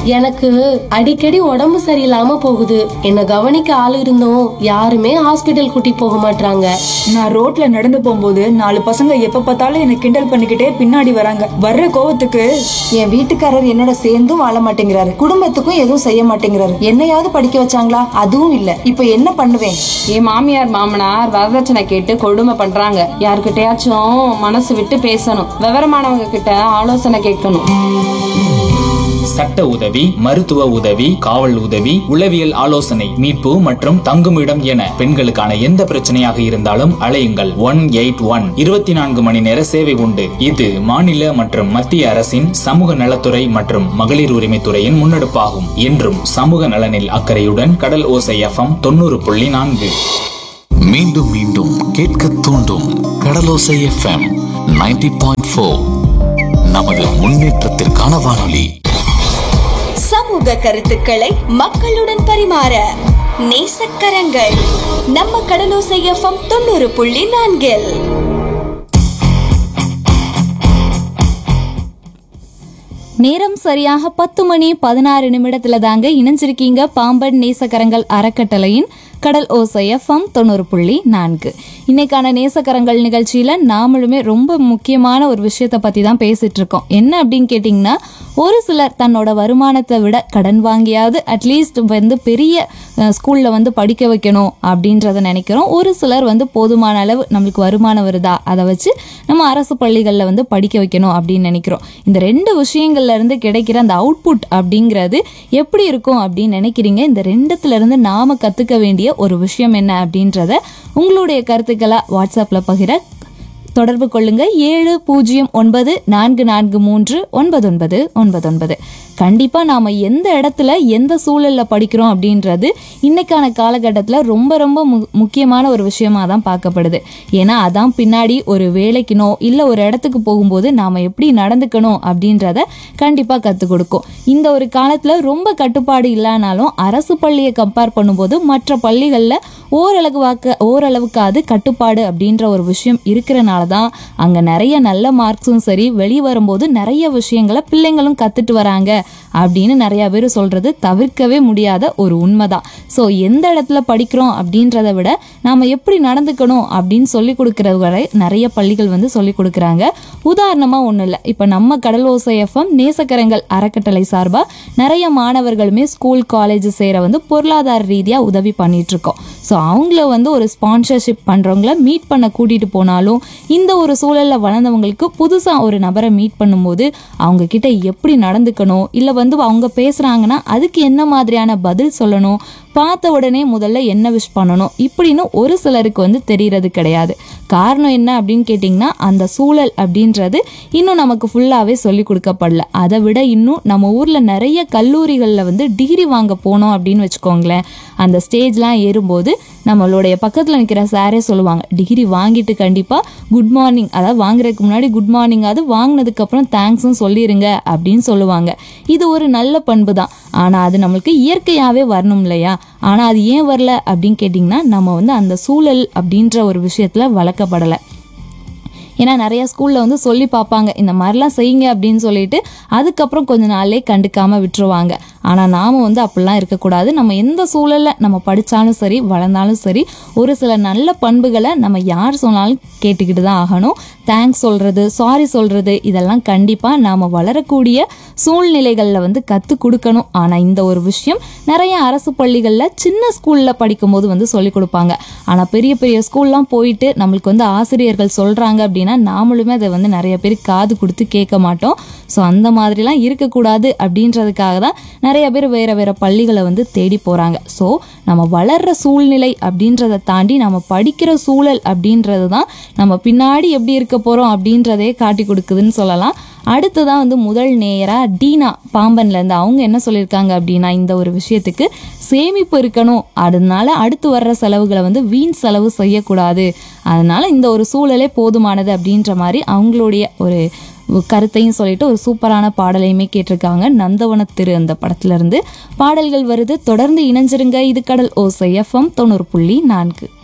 எனக்கு அடிக்கடி உடம்பு சரியில்லாம போகுது என்ன கவனிக்க ஆள் இருந்தும் யாருமே ஹாஸ்பிட்டல் கூட்டி போக மாட்டாங்க நான் ரோட்ல நடந்து போகும்போது நாலு பசங்க எப்ப பார்த்தாலும் என்ன கிண்டல் பண்ணிக்கிட்டே பின்னாடி வராங்க வர்ற கோவத்துக்கு என் வீட்டுக்காரர் என்னோட சேர்ந்தும் வாழ மாட்டேங்கிறாரு குடும்பத்துக்கும் எதுவும் செய்ய மாட்டேங்கிறாரு என்னையாவது படிக்க வச்சாங்களா அதுவும் இல்ல இப்ப என்ன பண்ணுவேன் என் மாமியார் மாமனார் வரதட்சணை கேட்டு கொடுமை பண்றாங்க யார்கிட்டயாச்சும் மனசு விட்டு பேசணும் விவரமானவங்க கிட்ட ஆலோசனை கேட்கணும் சட்ட உதவி மருத்துவ உதவி காவல் உதவி உளவியல் ஆலோசனை மீட்பு மற்றும் தங்குமிடம் என பெண்களுக்கான எந்த பிரச்சனையாக இருந்தாலும் அழையுங்கள் ஒன் எயிட் ஒன் இருபத்தி நான்கு மணி நேர சேவை உண்டு இது மாநில மற்றும் மத்திய அரசின் சமூக நலத்துறை மற்றும் மகளிர் உரிமைத்துறையின் முன்னெடுப்பாகும் என்றும் சமூக நலனில் அக்கறையுடன் கடல் ஓசை எஃப்எம் தொண்ணூறு புள்ளி நான்கு மீண்டும் மீண்டும் கேட்க தூண்டும் கடலோசை எஃப்எம் 90.4 பாயிண்ட் நமது முன்னேற்றத்திற்கான வானொலி சமூக கருத்துக்களை மக்களுடன் பரிமாற நேசக்கரங்கள் நம்ம கடலோசை எஃப்எம் தொண்ணூறு புள்ளி நான்கில் நேரம் சரியாக பத்து மணி பதினாறு நிமிடத்துல தாங்க இணைஞ்சிருக்கீங்க பாம்பன் நேசக்கரங்கள் அறக்கட்டளையின் கடல் ஓசை எஃப்எம் தொண்ணூறு புள்ளி நான்கு இன்னைக்கான நேசக்கரங்கள் நிகழ்ச்சியில நாமளுமே ரொம்ப முக்கியமான ஒரு விஷயத்த பத்தி தான் பேசிட்டு இருக்கோம் என்ன அப்படின்னு கேட்டிங்கன்னா ஒரு சிலர் தன்னோட வருமானத்தை விட கடன் வாங்கியாவது அட்லீஸ்ட் வந்து பெரிய அஹ், ஸ்கூல்ல வந்து படிக்க வைக்கணும் அப்படின்றத நினைக்கிறோம் ஒரு சிலர் வந்து போதுமான அளவு நம்மளுக்கு வருமானம் வருதா அதை வச்சு நம்ம அரசு பள்ளிகளில் வந்து படிக்க வைக்கணும் அப்படின்னு நினைக்கிறோம் இந்த ரெண்டு விஷயங்கள்ல இருந்து கிடைக்கிற அந்த அவுட்புட் அப்படிங்கிறது எப்படி இருக்கும் அப்படின்னு நினைக்கிறீங்க இந்த ரெண்டுத்துல இருந்து நாம கத்துக்க வேண்டிய ஒரு விஷயம் என்ன அப்படின்றத உங்களுடைய கருத்துக்களை வாட்ஸ்அப்ல பகிர தொடர்பு கொள்ளுங்க ஏழு பூஜ்ஜியம் ஒன்பது நான்கு நான்கு மூன்று ஒன்பது ஒன்பது ஒன்பது ஒன்பது கண்டிப்பா நாம எந்த இடத்துல எந்த சூழல்ல படிக்கிறோம் அப்படின்றது இன்னைக்கான காலகட்டத்தில் ரொம்ப ரொம்ப மு- முக்கியமான ஒரு விஷயமா தான் பார்க்கப்படுது ஏன்னா அதான் பின்னாடி ஒரு வேலைக்குனோ இல்லை ஒரு இடத்துக்கு போகும்போது நாம எப்படி நடந்துக்கணும் அப்படின்றத கண்டிப்பா கற்றுக் கொடுக்கும் இந்த ஒரு காலத்துல ரொம்ப கட்டுப்பாடு இல்லைனாலும் அரசு பள்ளியை கம்பேர் பண்ணும்போது மற்ற பள்ளிகளில் ஓரளவு வாக்க ஓரளவுக்காவது கட்டுப்பாடு அப்படின்ற ஒரு விஷயம் இருக்கிறனால தான் அங்கே நிறைய நல்ல மார்க்ஸும் சரி வெளியே வரும்போது நிறைய விஷயங்களை பிள்ளைங்களும் கற்றுட்டு வராங்க அப்படின்னு நிறைய பேர் சொல்றது தவிர்க்கவே முடியாத ஒரு உண்மைதான் ஸோ எந்த இடத்துல படிக்கிறோம் அப்படின்றத விட நாம எப்படி நடந்துக்கணும் அப்படின்னு சொல்லி கொடுக்கறது வரை நிறைய பள்ளிகள் வந்து சொல்லி கொடுக்குறாங்க உதாரணமாக ஒன்றும் இல்லை இப்போ நம்ம கடல் ஓசை எஃப்எம் நேசக்கரங்கள் அறக்கட்டளை சார்பாக நிறைய மாணவர்களுமே ஸ்கூல் காலேஜ் சேர வந்து பொருளாதார ரீதியாக உதவி பண்ணிட்டு இருக்கோம் ஸோ அவங்கள வந்து ஒரு ஸ்பான்சர்ஷிப் பண்ணுறவங்கள மீட் பண்ண கூட்டிகிட்டு போனாலும் இந்த ஒரு சூழலில் வளர்ந்தவங்களுக்கு புதுசாக ஒரு நபரை மீட் பண்ணும்போது அவங்க கிட்ட எப்படி நடந்துக்கணும் இல்லை வந்து அவங்க பேசுகிறாங்கன்னா அதுக்கு என்ன மாதிரியான பதில் சொல்லணும் பார்த்த உடனே முதல்ல என்ன விஷ் பண்ணணும் இப்படின்னு ஒரு சிலருக்கு வந்து தெரியறது கிடையாது காரணம் என்ன அப்படின்னு கேட்டிங்கன்னா அந்த சூழல் அப்படின்றது இன்னும் நமக்கு ஃபுல்லாகவே சொல்லி கொடுக்கப்படல அதை விட இன்னும் நம்ம ஊரில் நிறைய கல்லூரிகளில் வந்து டிகிரி வாங்க போனோம் அப்படின்னு வச்சுக்கோங்களேன் அந்த ஸ்டேஜ்லாம் ஏறும்போது நம்மளுடைய பக்கத்தில் நிற்கிற சாரே சொல்லுவாங்க டிகிரி வாங்கிட்டு கண்டிப்பாக குட் மார்னிங் அதாவது வாங்குறதுக்கு முன்னாடி குட் மார்னிங் அது வாங்கினதுக்கப்புறம் தேங்க்ஸும் சொல்லிடுங்க அப்படின்னு சொல்லுவாங்க இது ஒரு நல்ல பண்பு தான் ஆனால் அது நம்மளுக்கு இயற்கையாகவே வரணும் இல்லையா ஆனால் அது ஏன் வரல அப்படின்னு கேட்டிங்கன்னா நம்ம வந்து அந்த சூழல் அப்படின்ற ஒரு விஷயத்தில் வளர்க்கப்படலை ஏன்னா நிறைய ஸ்கூலில் வந்து சொல்லி பார்ப்பாங்க இந்த மாதிரிலாம் செய்யுங்க அப்படின்னு சொல்லிட்டு அதுக்கப்புறம் கொஞ்ச நாள்லே கண்டுக்காமல் விட்டுருவாங்க ஆனால் நாம் வந்து அப்படிலாம் இருக்கக்கூடாது நம்ம எந்த சூழலில் நம்ம படித்தாலும் சரி வளர்ந்தாலும் சரி ஒரு சில நல்ல பண்புகளை நம்ம யார் சொன்னாலும் கேட்டுக்கிட்டு தான் ஆகணும் தேங்க்ஸ் சொல்கிறது சாரி சொல்கிறது இதெல்லாம் கண்டிப்பாக நாம் வளரக்கூடிய சூழ்நிலைகளில் வந்து கற்றுக் கொடுக்கணும் ஆனால் இந்த ஒரு விஷயம் நிறைய அரசு பள்ளிகளில் சின்ன ஸ்கூலில் படிக்கும்போது வந்து சொல்லிக் கொடுப்பாங்க ஆனால் பெரிய பெரிய ஸ்கூல்லாம் போயிட்டு நம்மளுக்கு வந்து ஆசிரியர்கள் சொல்கிறாங்க அப்படின்னா நாமளுமே அதை வந்து நிறைய பேர் காது கொடுத்து கேட்க மாட்டோம் ஸோ அந்த மாதிரிலாம் இருக்கக்கூடாது அப்படின்றதுக்காக தான் நிறைய பேர் வேற வேற பள்ளிகளை வந்து தேடி போகிறாங்க ஸோ நம்ம வளர்ற சூழ்நிலை அப்படின்றத தாண்டி நம்ம படிக்கிற சூழல் அப்படின்றது தான் நம்ம பின்னாடி எப்படி இருக்க போகிறோம் அப்படின்றதே காட்டி கொடுக்குதுன்னு சொல்லலாம் அடுத்ததான் வந்து முதல் நேயரா டீனா பாம்பன்லேருந்து அவங்க என்ன சொல்லியிருக்காங்க அப்படின்னா இந்த ஒரு விஷயத்துக்கு சேமிப்பு இருக்கணும் அதனால அடுத்து வர்ற செலவுகளை வந்து வீண் செலவு செய்யக்கூடாது அதனால இந்த ஒரு சூழலே போதுமானது அப்படின்ற மாதிரி அவங்களுடைய ஒரு கருத்தையும் சொல்லிட்டு ஒரு சூப்பரான பாடலையுமே கேட்டிருக்காங்க நந்தவன திரு அந்த படத்துல இருந்து பாடல்கள் வருது தொடர்ந்து இணைஞ்சிருங்க இது கடல் ஓசை எஃப்எம் தொண்ணூறு புள்ளி நான்கு